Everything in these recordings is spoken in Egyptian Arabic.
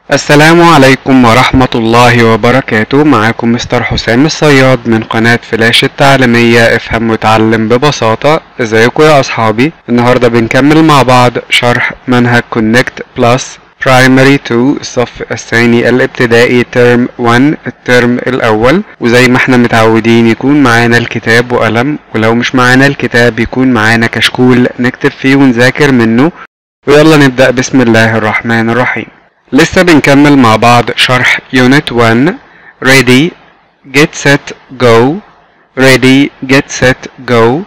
السلام عليكم ورحمة الله وبركاته معاكم مستر حسام الصياد من قناة فلاش التعليمية افهم وتعلم ببساطة ازيكم يا اصحابي النهاردة بنكمل مع بعض شرح منهج كونكت بلس برايمري 2 الصف الثاني الابتدائي ترم 1 الترم الاول وزي ما احنا متعودين يكون معانا الكتاب وقلم ولو مش معانا الكتاب يكون معانا كشكول نكتب فيه ونذاكر منه ويلا نبدأ بسم الله الرحمن الرحيم لسه بنكمل مع بعض شرح Unit 1 Ready Get Set Go Ready Get Set Go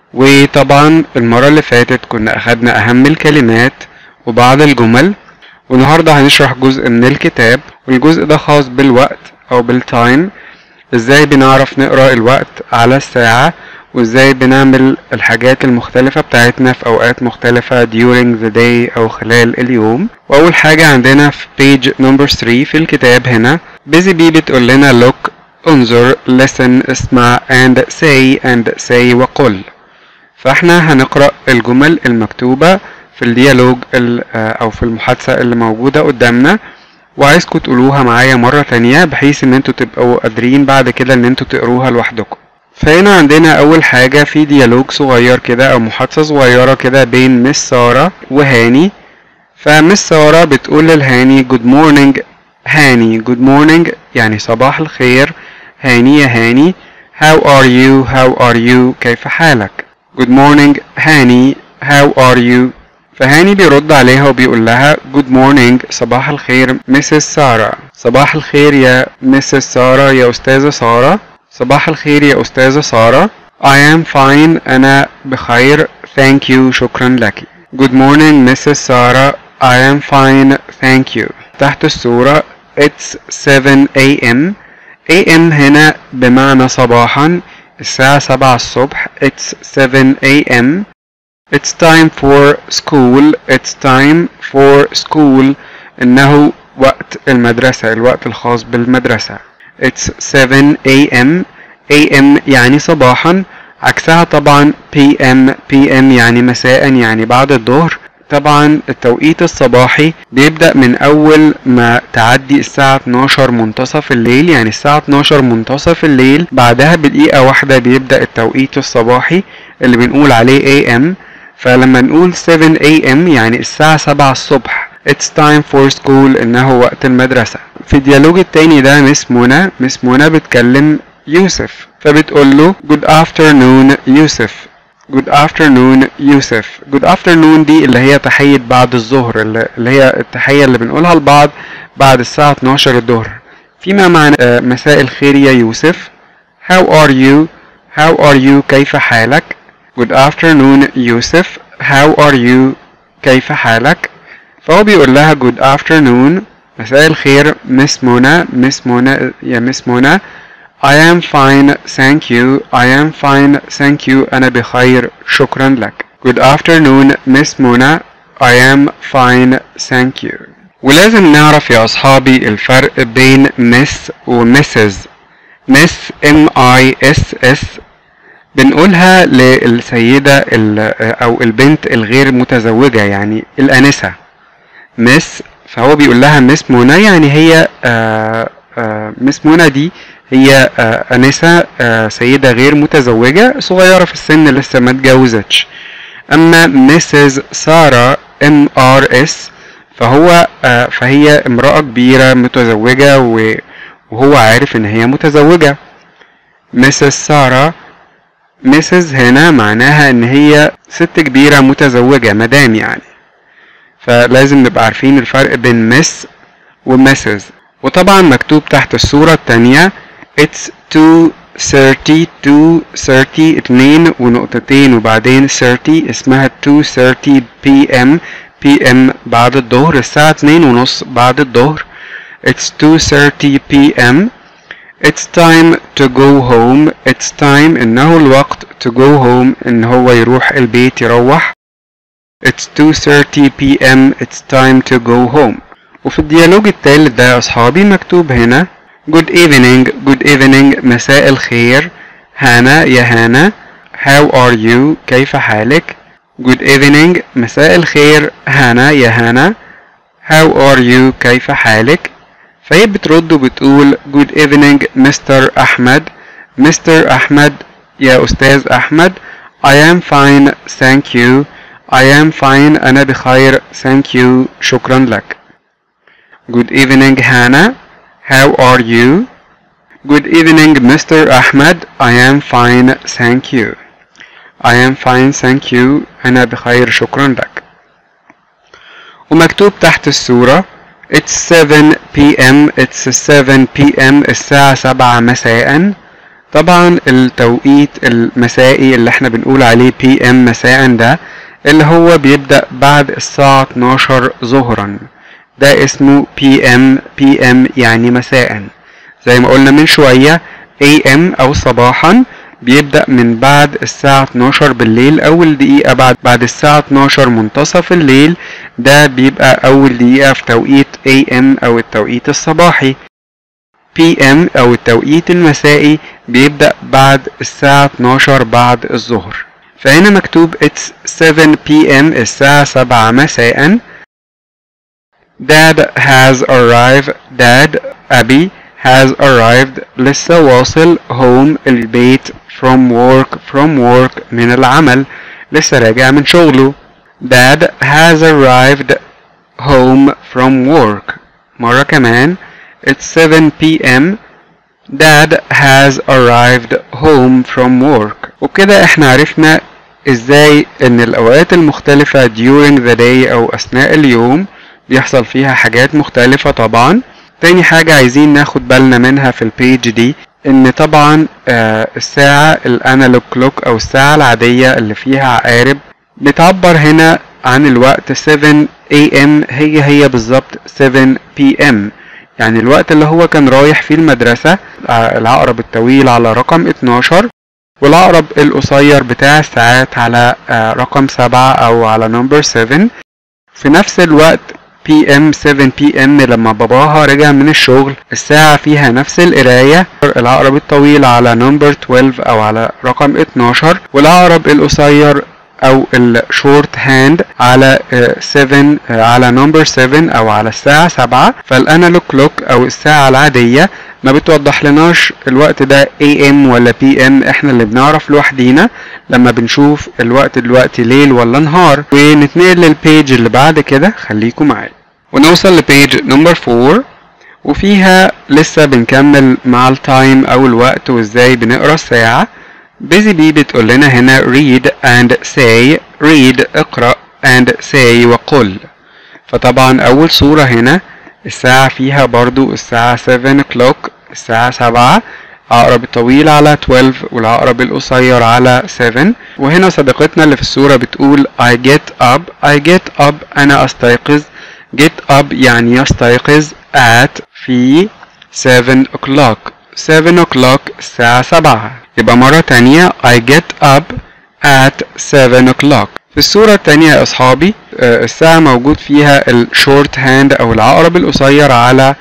وطبعا المرة اللي فاتت كنا أخدنا أهم الكلمات وبعض الجمل والنهاردة هنشرح جزء من الكتاب والجزء ده خاص بالوقت أو بالتايم ازاي بنعرف نقرأ الوقت على الساعة وازاي بنعمل الحاجات المختلفة بتاعتنا في اوقات مختلفة during the day او خلال اليوم واول حاجة عندنا في page number 3 في الكتاب هنا busy bee بتقول لنا look انظر listen اسمع and say and say وقل فاحنا هنقرأ الجمل المكتوبة في الديالوج او في المحادثة اللي موجودة قدامنا وعايزكم تقولوها معايا مرة تانية بحيث ان انتوا تبقوا قادرين بعد كده ان انتوا تقروها لوحدكم فهنا عندنا أول حاجة في ديالوج صغير كده أو محادثة صغيرة كده بين مس سارة وهاني فمس سارة بتقول للهاني جود مورنينج هاني جود مورنينج يعني صباح الخير هاني يا هاني how are you how are you كيف حالك good morning هاني how are you فهاني بيرد عليها وبيقول لها good morning صباح الخير مسز سارة صباح الخير يا مسز سارة يا أستاذة سارة صباح الخير يا أستاذة سارة I am fine أنا بخير thank you شكرا لك Good morning Mrs. سارة I am fine thank you تحت الصورة It's 7 a.m. a.m. هنا بمعنى صباحا الساعة 7 الصبح It's 7 a.m. It's time for school It's time for school إنه وقت المدرسة الوقت الخاص بالمدرسة It's 7 a.m. a.m. يعني صباحا عكسها طبعا p.m. p.m. يعني مساء يعني بعد الظهر طبعا التوقيت الصباحي بيبدأ من أول ما تعدي الساعة 12 منتصف الليل يعني الساعة 12 منتصف الليل بعدها بدقيقة واحدة بيبدأ التوقيت الصباحي اللي بنقول عليه a.m. فلما نقول 7 a.m. يعني الساعة 7 الصبح It's time for school إنه وقت المدرسة في الديالوج التاني ده مس منى مس منى بتكلم يوسف فبتقول له good afternoon يوسف good afternoon يوسف good afternoon دي اللي هي تحية بعد الظهر اللي هي التحية اللي بنقولها لبعض بعد الساعة 12 الظهر فيما معنى مساء الخير يا يوسف how are you how are you كيف حالك good afternoon يوسف how are you كيف حالك فهو بيقول لها good afternoon مساء الخير مس منى مس منى يا مس منى I am fine thank you I am fine thank you أنا بخير شكرا لك Good afternoon Miss منى I am fine thank you ولازم نعرف يا أصحابي الفرق بين miss و Mrs miss M I S S بنقولها للسيدة أو البنت الغير متزوجة يعني الأنسة مس فهو بيقول لها مس منى يعني هي آآ آآ مس منى دي هي أنسة سيدة غير متزوجة صغيرة في السن لسه ما اتجوزتش أما مسز سارة ام ار اس فهو فهي امرأة كبيرة متزوجة وهو عارف إن هي متزوجة مسز سارة مسز هنا معناها إن هي ست كبيرة متزوجة مدام يعني فلازم نبقى عارفين الفرق بين مس ومسز وطبعا مكتوب تحت الصورة التانية It's 2:30 2:30 اتنين ونقطتين وبعدين 30 اسمها 2:30 p.m. p.m. بعد الظهر الساعة اتنين ونص بعد الظهر It's 2:30 p.m. It's time to go home It's time إنه الوقت to go home إن هو يروح البيت يروح It's 2:30 p.m. It's time to go home وفي الديالوج التالت ده يا أصحابي مكتوب هنا Good evening Good evening مساء الخير هانا يا هانا How are you كيف حالك Good evening مساء الخير هانا يا هانا how are you كيف حالك فهي بترد وبتقول good evening مستر أحمد مستر أحمد يا أستاذ أحمد I am fine thank you I am fine أنا بخير thank you شكرا لك Good evening Hannah how are you Good evening Mr. Ahmed I am fine thank you I am fine thank you أنا بخير شكرا لك ومكتوب تحت الصورة It's 7 p.m. It's 7 p.m. الساعة 7 مساء طبعا التوقيت المسائي اللي احنا بنقول عليه p.m. مساء ده اللي هو بيبدأ بعد الساعة 12 ظهرا ده اسمه p.m. p.m. يعني مساء زي ما قلنا من شوية a.m. أو صباحا بيبدأ من بعد الساعة 12 بالليل أول دقيقة بعد بعد الساعة 12 منتصف الليل ده بيبقى أول دقيقة في توقيت AM أو التوقيت الصباحي PM أو التوقيت المسائي بيبدأ بعد الساعة 12 بعد الظهر فهنا مكتوب It's 7 PM الساعة 7 مساء Dad has arrived Dad أبي has arrived لسه واصل home البيت from work from work من العمل لسه راجع من شغله Dad has arrived home from work مرة كمان It's 7 p.m. Dad has arrived home from work وبكده احنا عرفنا ازاي ان الاوقات المختلفة during the day او اثناء اليوم بيحصل فيها حاجات مختلفة طبعا تاني حاجة عايزين ناخد بالنا منها في البيج دي ان طبعا آه الساعة الانالوج كلوك او الساعة العادية اللي فيها عقارب بتعبر هنا عن الوقت 7 am هي هي بالظبط 7 pm يعني الوقت اللي هو كان رايح فيه المدرسة آه العقرب الطويل على رقم 12 والعقرب القصير بتاع الساعات على آه رقم 7 او على نمبر 7 في نفس الوقت بي ام 7 بي ام لما باباها رجع من الشغل الساعة فيها نفس القراية العقرب الطويل على نمبر 12 او على رقم 12 والعقرب القصير او الشورت هاند على 7 على نمبر 7 او على الساعة 7 فالانالوج كلوك او الساعة العادية ما بتوضح لناش الوقت ده AM ولا PM احنا اللي بنعرف لوحدينا لما بنشوف الوقت دلوقتي ليل ولا نهار ونتنقل للبيج اللي بعد كده خليكم معايا ونوصل لبيج نمبر 4 وفيها لسه بنكمل مع التايم او الوقت وازاي بنقرا الساعة بيزي بي بتقول لنا هنا read and say read اقرأ and say وقل فطبعا اول صورة هنا الساعة فيها برضو الساعة 7 o'clock الساعة 7 عقرب الطويل على 12 والعقرب القصير على 7 وهنا صديقتنا اللي في الصورة بتقول I get up I get up أنا أستيقظ get up يعني يستيقظ at في 7 o'clock 7 o'clock الساعة 7 يبقى مرة تانية I get up at 7 o'clock في الصورة التانية يا أصحابي الساعة موجود فيها الشورت هاند أو العقرب القصير على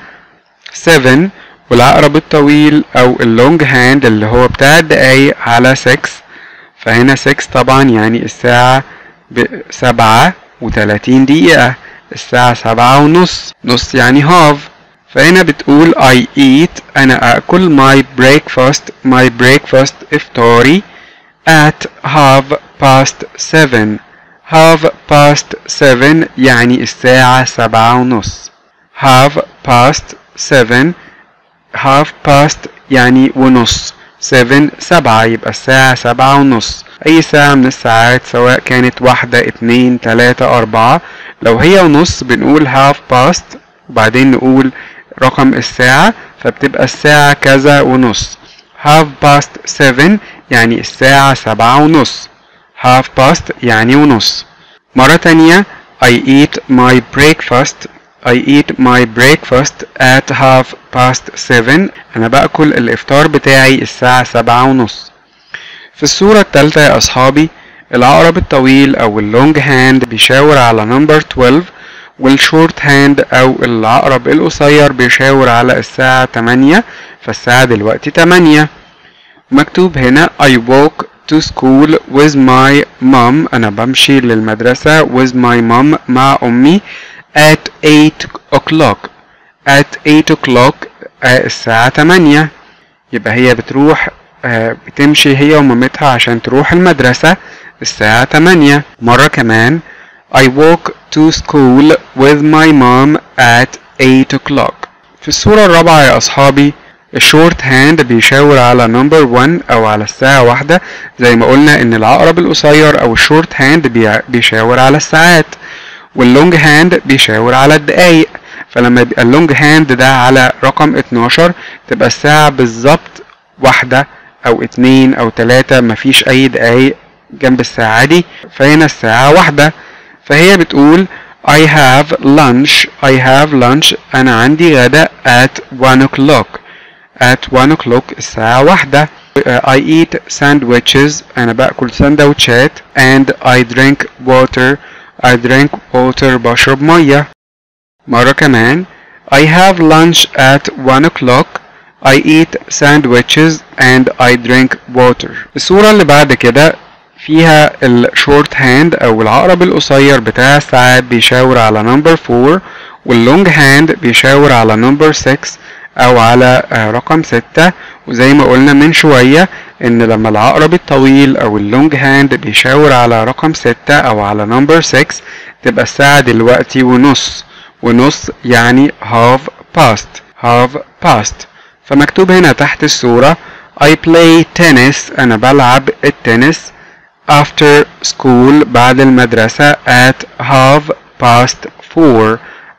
7 والعقرب الطويل أو اللونج هاند اللي هو بتاع الدقايق على 6 فهنا 6 طبعا يعني الساعة بسبعة وتلاتين دقيقة الساعة سبعة ونص نص يعني هاف فهنا بتقول I eat أنا أكل my breakfast my breakfast إفطاري at half past seven half past seven يعني الساعة سبعة ونص half past seven half past يعني ونص seven سبعة يبقى الساعة سبعة ونص أي ساعة من الساعات سواء كانت واحدة اتنين تلاتة أربعة لو هي ونص بنقول half past وبعدين نقول رقم الساعة فبتبقى الساعة كذا ونص half past seven يعني الساعة سبعة ونص half past يعني ونص مرة تانية I eat my breakfast I eat my breakfast at half past seven أنا بأكل الإفطار بتاعي الساعة سبعة ونص في الصورة التالتة يا أصحابي العقرب الطويل أو اللونج هاند بيشاور على نمبر 12 والشورت هاند أو العقرب القصير بيشاور على الساعة 8 فالساعة دلوقتي 8 مكتوب هنا I walk to school with my mom أنا بمشي للمدرسة with my mom مع أمي at 8 o'clock at 8 o'clock آه، الساعة 8 يبقى هي بتروح آه، بتمشي هي ومامتها عشان تروح المدرسة الساعة 8 مرة كمان I walk to school with my mom at 8 o'clock في الصورة الرابعة يا أصحابي الشورت هاند بيشاور على نمبر 1 أو على الساعة واحدة زي ما قلنا إن العقرب القصير أو الشورت هاند بي- بيشاور على الساعات واللونج هاند بيشاور على الدقايق فلما يبقى اللونج هاند ده على رقم 12 تبقى الساعة بالظبط واحدة أو اتنين أو تلاتة مفيش أي دقايق جنب الساعة دي فهنا الساعة واحدة فهي بتقول I have lunch I have lunch أنا عندي غدا at 1 o'clock at 1 o'clock الساعة واحدة I eat sandwiches أنا بأكل سندوتشات and I drink water I drink water بشرب مية مرة كمان I have lunch at 1 o'clock I eat sandwiches and I drink water الصورة اللي بعد كده فيها الشورت هاند او العقرب القصير بتاع الساعات بيشاور على نمبر 4 واللونج هاند بيشاور على نمبر 6 او على آه، رقم 6 وزي ما قلنا من شوية ان لما العقرب الطويل او اللونج هاند بيشاور على رقم 6 او على نمبر 6 تبقى الساعة دلوقتي ونص ونص يعني half past half past فمكتوب هنا تحت الصورة I play tennis أنا بلعب التنس after school بعد المدرسة at half past four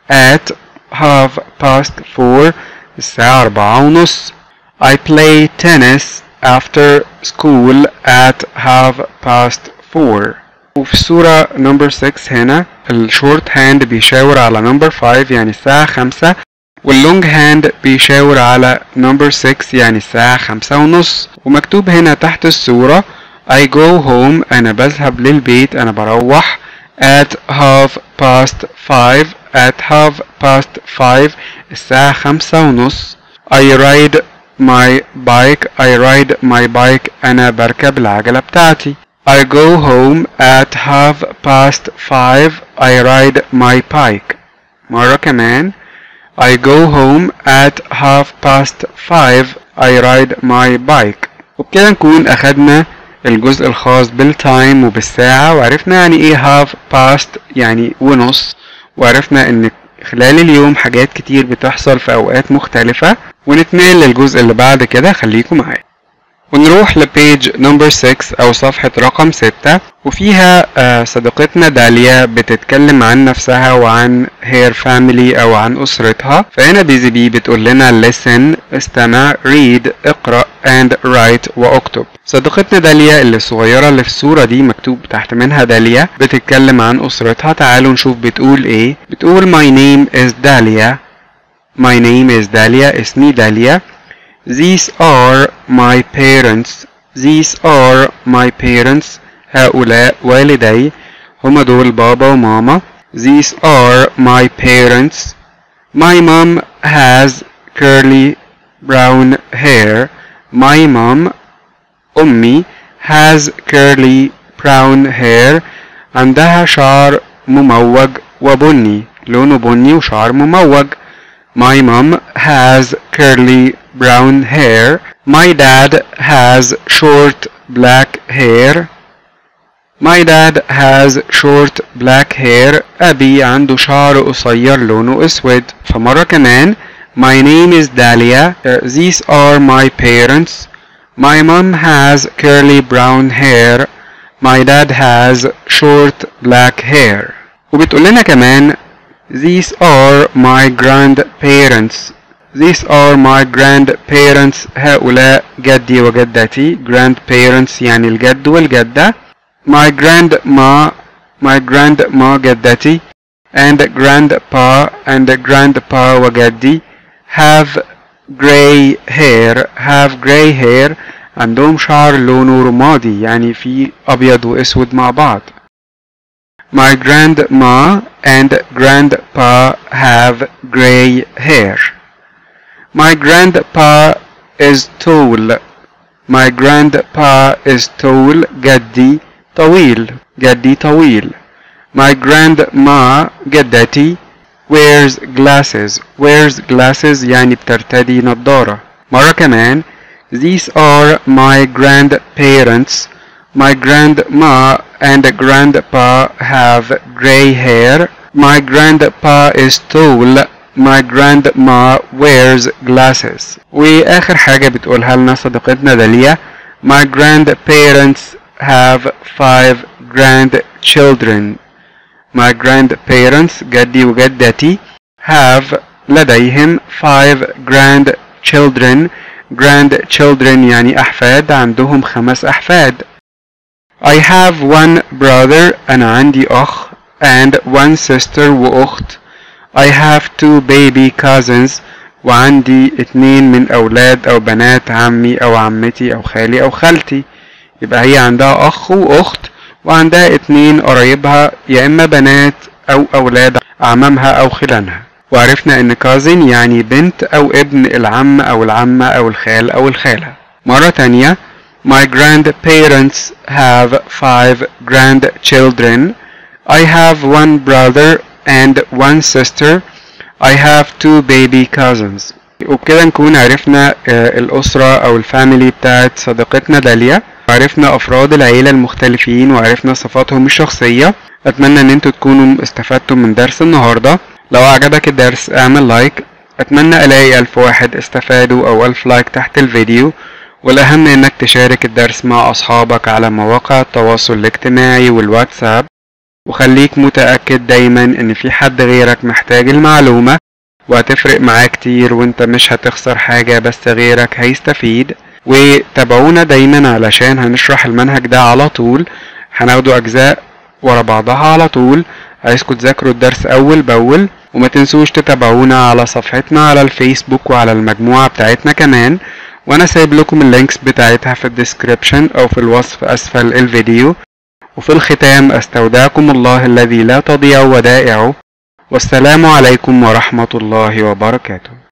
at half past four الساعة أربعة ونص I play tennis after school at half past four وفي الصورة نمبر 6 هنا الشورت هاند بيشاور على نمبر 5 يعني الساعة خمسة واللونج هاند بيشاور على نمبر 6 يعني الساعة خمسة ونص ومكتوب هنا تحت الصورة I go home أنا بذهب للبيت أنا بروح at half past five at half past five الساعة خمسة ونص I ride my bike I ride my bike أنا بركب العجلة بتاعتي I go home at half past five I ride my bike مرة كمان I go home at half past five I ride my bike وبكده نكون أخدنا الجزء الخاص بالتايم وبالساعة وعرفنا يعني ايه half past يعني ونص وعرفنا ان خلال اليوم حاجات كتير بتحصل في اوقات مختلفة ونتنقل للجزء اللي بعد كده خليكم معايا ونروح لبيج نمبر 6 او صفحة رقم 6 وفيها آه، صديقتنا داليا بتتكلم عن نفسها وعن هير فاميلي او عن اسرتها فهنا بيزي بي بتقول لنا listen استمع read اقرأ and write واكتب صديقتنا داليا اللي الصغيرة اللي في الصورة دي مكتوب تحت منها داليا بتتكلم عن اسرتها تعالوا نشوف بتقول ايه بتقول my name is داليا my name is داليا اسمي داليا These are my parents. These are my parents. هؤلاء والدي. هما دول بابا وماما. These are my parents. My mom has curly brown hair. My mom أمي has curly brown hair. عندها شعر مموج وبني. لونه بني وشعر مموج. My mom has curly brown hair. My dad has short black hair. My dad has short black hair. أبي عنده شعر قصير لونه أسود. فمرة كمان My name is Dahlia. Uh, these are my parents. My mom has curly brown hair. My dad has short black hair. وبتقول لنا كمان These are my grandparents. These are my grandparents. هؤلاء جدي وجدتي. Grandparents يعني الجد والجدة. My grandma, my grandma جدتي. And grandpa and grandpa وجدي have gray hair. Have gray hair. عندهم شعر لونه رمادي يعني في أبيض وأسود مع بعض. My grandma and grandpa have gray hair. My grandpa is tall. My grandpa is tall. جدي طويل. جدي طويل. My grandma جدتي wears glasses wears glasses يعني بترتدي نظارة مرة كمان these are my grandparents my grandma and grandpa have gray hair my grandpa is tall my grandma wears glasses واخر حاجة بتقولها لنا صديقتنا داليا my grandparents have five grandchildren my grandparents جدي وجدتي have لديهم five grandchildren grandchildren يعني أحفاد عندهم خمس أحفاد I have one brother أنا عندي أخ and one sister وأخت I have two baby cousins وعندي اتنين من أولاد أو بنات عمي أو عمتي أو خالي أو خالتي يبقى هي عندها أخ وأخت وعندها اتنين قرايبها يا إما بنات أو أولاد أعمامها أو خلانها وعرفنا إن كازن يعني بنت أو ابن العم أو العمة أو الخال أو الخالة مرة تانية My grandparents have five grandchildren. I have one brother and one sister. I have two baby cousins. وبكده نكون عرفنا الأسرة أو الفاميلي بتاعت صديقتنا داليا عرفنا أفراد العيلة المختلفين وعرفنا صفاتهم الشخصية أتمنى إن انتوا تكونوا استفدتوا من درس النهاردة لو عجبك الدرس اعمل لايك أتمنى ألاقي ألف واحد استفادوا أو ألف لايك تحت الفيديو والأهم إنك تشارك الدرس مع أصحابك على مواقع التواصل الاجتماعي والواتساب وخليك متأكد دايما إن في حد غيرك محتاج المعلومة وهتفرق معاه كتير وانت مش هتخسر حاجة بس غيرك هيستفيد وتابعونا دايما علشان هنشرح المنهج ده على طول هناخده أجزاء ورا بعضها على طول عايزكم تذاكروا الدرس أول بأول وما تنسوش تتابعونا على صفحتنا على الفيسبوك وعلى المجموعة بتاعتنا كمان وانا سايب لكم اللينكس بتاعتها في الديسكريبشن او في الوصف اسفل الفيديو وفي الختام استودعكم الله الذي لا تضيع ودائعه والسلام عليكم ورحمة الله وبركاته